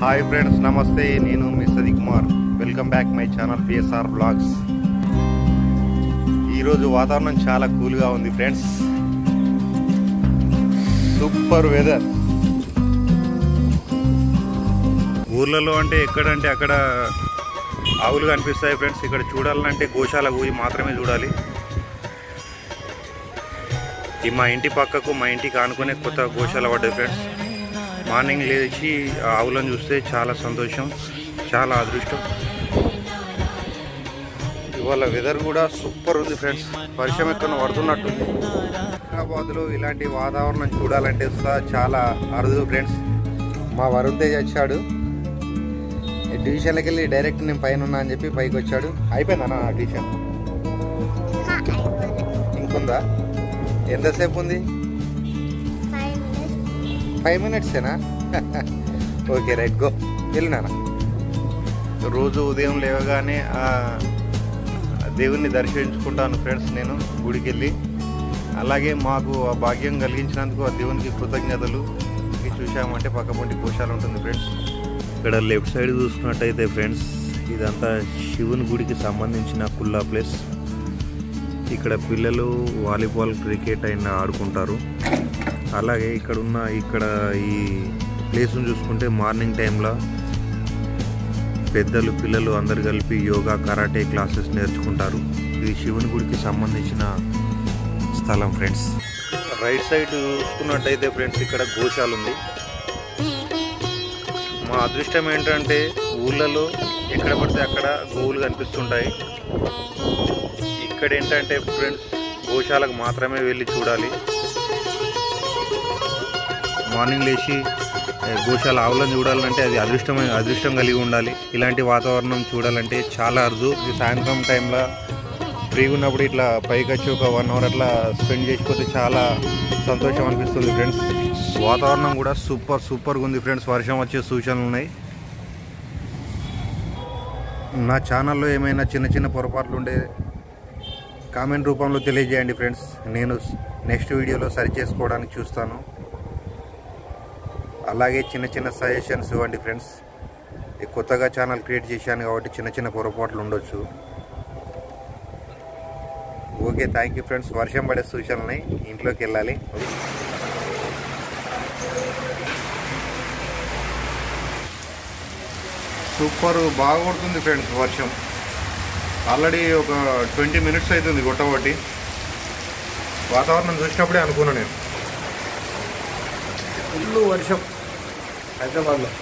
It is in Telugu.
హాయ్ ఫ్రెండ్స్ నమస్తే నేను మీ Sadi Kumar welcome back my channel PSR blogs ఈరోజు వాతావరణం చాలా కూల్గా ఉంది ఫ్రెండ్స్ సూపర్ వెదర్ ఊర్లలో అంటే ఎక్కడంటే అక్కడ ఆవులు కనిపిస్తాయి ఫ్రెండ్స్ ఇక్కడ చూడాలంటే గోశాల పోయి మాత్రమే చూడాలి ఈ మా ఇంటి పక్కకు మా ఇంటికి ఆనుకునే కొత్త గోశాల పడ్డది ఫ్రెండ్స్ మార్నింగ్ లేచి ఆ ఆవులను చూస్తే చాలా సంతోషం చాలా అదృష్టం ఇవాళ వెదర్ కూడా సూపర్ ఉంది ఫ్రెండ్స్ వర్షం ఎక్కడ పడుతున్నట్టు హైదరాబాద్లో ఇలాంటి వాతావరణం చూడాలంటే సా- చాలా అరుదు ఫ్రెండ్స్ మా వరుణ్ తేజ్ వచ్చాడు ట్యూషన్లకి వెళ్ళి డైరెక్ట్ నేను పైన ఉన్నా అని చెప్పి పైకి వచ్చాడు అయిపోయిందన్న ఆ ట్యూషన్ ఇంకుందా ఎంతసేపు ఉంది ఫైవ్ మినిట్సేనా ఓకే రైట్ గో వెళ్ళినానా రోజు ఉదయం లేవగానే ఆ దేవుణ్ణి దర్శించుకుంటాను ఫ్రెండ్స్ నేను గుడికి వెళ్ళి అలాగే మాకు ఆ భాగ్యం కలిగించినందుకు ఆ దేవునికి కృతజ్ఞతలు ఇది చూసామంటే పక్కపొంటి గోశాల ఉంటుంది ఫ్రెండ్స్ ఇక్కడ లెఫ్ట్ సైడ్ చూసుకున్నట్టయితే ఫ్రెండ్స్ ఇదంతా శివుని గుడికి సంబంధించిన కుల్లా ప్లేస్ ఇక్కడ పిల్లలు వాలీబాల్ క్రికెట్ అయినా ఆడుకుంటారు అలాగే ఇక్కడ ఉన్న ఇక్కడ ఈ ప్లేస్ను చూసుకుంటే మార్నింగ్ టైంలో పెద్దలు పిల్లలు అందరు కలిపి యోగా కరాటే క్లాసెస్ నేర్చుకుంటారు ఇది శివుని గుడికి సంబంధించిన స్థలం ఫ్రెండ్స్ రైట్ సైడ్ చూసుకున్నట్టయితే ఫ్రెండ్స్ ఇక్కడ గోశాల ఉంది మా అదృష్టం ఏంటంటే ఊళ్ళలో ఎక్కడ పడితే అక్కడ గోవులు కనిపిస్తుంటాయి ఇక్కడ ఏంటంటే ఫ్రెండ్స్ గోశాలకు మాత్రమే వెళ్ళి చూడాలి మార్నింగ్ లేచి ఏ, గోశాల ఆవులను చూడాలంటే అది అదృష్టమైన అదృష్టం కలిగి ఉండాలి ఇలాంటి వాతావరణం చూడాలంటే చాలా అరుదు ఇది సాయంత్రం టైంలో ఫ్రీగా ఉన్నప్పుడు ఇట్లా పైకి వచ్చి ఒక వన్ అవర్ అట్లా స్పెండ్ చేసిపోతే చాలా సంతోషం అనిపిస్తుంది ఫ్రెండ్స్ వాతావరణం కూడా సూపర్ సూపర్గా ఉంది ఫ్రెండ్స్ వర్షం వచ్చే సూచనలు ఉన్నాయి నా ఛానల్లో ఏమైనా చిన్న చిన్న పొరపాట్లు ఉండే కామెంట్ రూపంలో తెలియజేయండి ఫ్రెండ్స్ నేను నెక్స్ట్ వీడియోలో సరి చేసుకోవడానికి చూస్తాను అలాగే చిన్న చిన్న సజెషన్స్ ఇవ్వండి ఫ్రెండ్స్ ఈ కొత్తగా ఛానల్ క్రియేట్ చేశాను కాబట్టి చిన్న చిన్న పొరపాట్లు ఉండొచ్చు ఓకే థ్యాంక్ యూ ఫ్రెండ్స్ వర్షం పడే సూచనలున్నాయి ఇంట్లోకి వెళ్ళాలి సూపర్ బాగా కొడుతుంది ఫ్రెండ్స్ వర్షం ఆల్రెడీ ఒక ట్వంటీ మినిట్స్ అవుతుంది కొట్టబట్టి వాతావరణం చూసినప్పుడే అనుకున్నాను నేను ఫుల్ వర్షం హైదరాబాద్లో